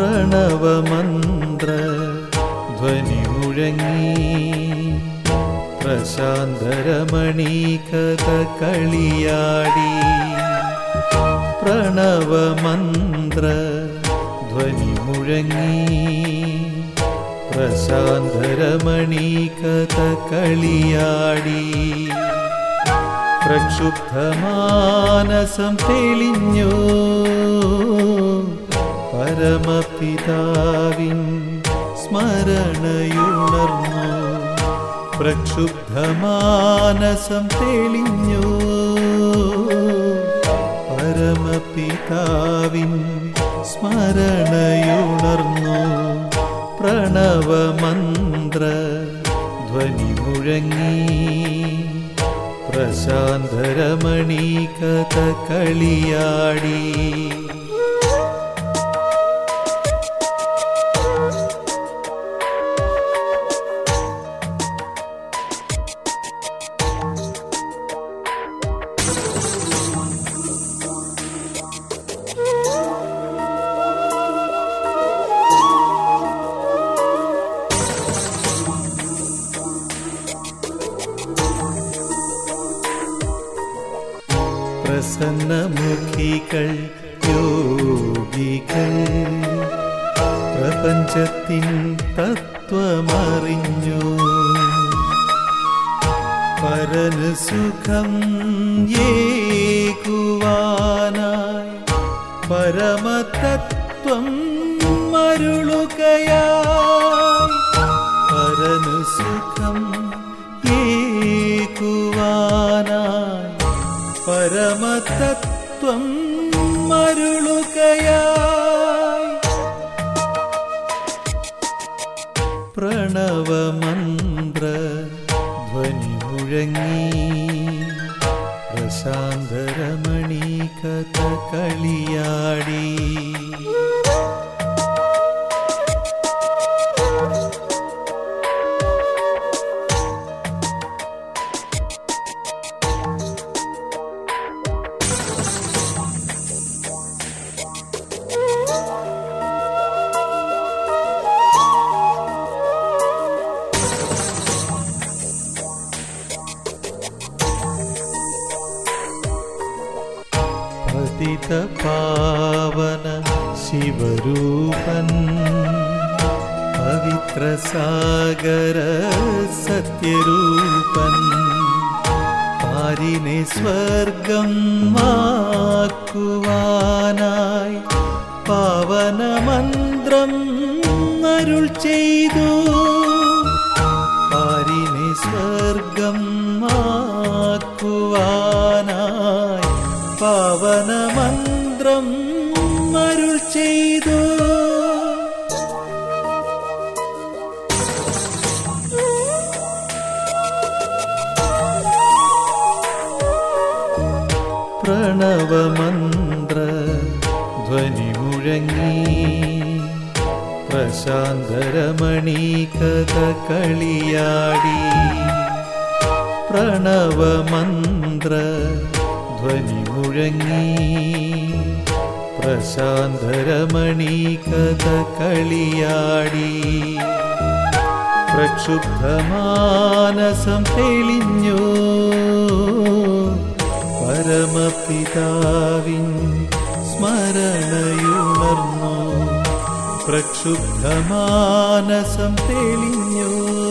പ്രണവമന്ത്ര ധ്വനി മുഴങ്ങി പ്രശാന്തരമണി കഥ കളിയാടി പ്രണവമന്ത്ര ധ്വനി മുഴങ്ങി പ്രശാന്തരമണി കഥ കളിയാടി പ്രക്ഷുബ്ധമാനസം തെളിഞ്ഞു പരമപിതാവിൻ സ്മരണയുണർന്നു പ്രക്ഷുബ്ധമാനസം തെളിഞ്ഞു പരമപിതാവിൻ സ്മരണയുണർന്നു പ്രണവമന്ത്ര ധ്വനി മുഴങ്ങി പ്രശാന്തരമണി കഥ കളിയാടി പ്രസന്നമുഖികൾ യോഗികൾ പ്രപഞ്ചത്തിൻ തത്വമറിഞ്ഞു പരന് സുഖം ഏകുവാനായി പരമതത്വം മരുളുകയായി പരന് സുഖം ഏകുവാനായി പരമതത്വം മരുളുകയായി പ്രണവമന്ത്ര ധ്വനി മുഴങ്ങി പ്രശാന്തരമണി കഥ കളിയാടി പതിത പാവന ശിവരൂപൻ പവിത്ര സാഗര സത്യരൂപൻ പാരിനെ സ്വർഗം വാക്കുവാനായി പാവന മന്ത്രം അരുൾ ചെയ്തു പാരിനെ സ്വർഗം ആക്കുവാനായി പാവന മന്ത്രം അരുൾ ചെയ്തു പ്രണവമന്ത്ര ധ്വനി മുഴങ്ങി പ്രശാന്തരമണി കഥ കളിയാടി പ്രണവമന്ത്ര ധ്വനി മുഴങ്ങി പ്രശാന്തരമണി കഥ കളിയാടി പ്രക്ഷുബ്ധമാനസം തെളിഞ്ഞു പരമപിതാവിൻ സ്മരണയുണർന്നു പ്രക്ഷുബ്ധമാനസം തെളിഞ്ഞു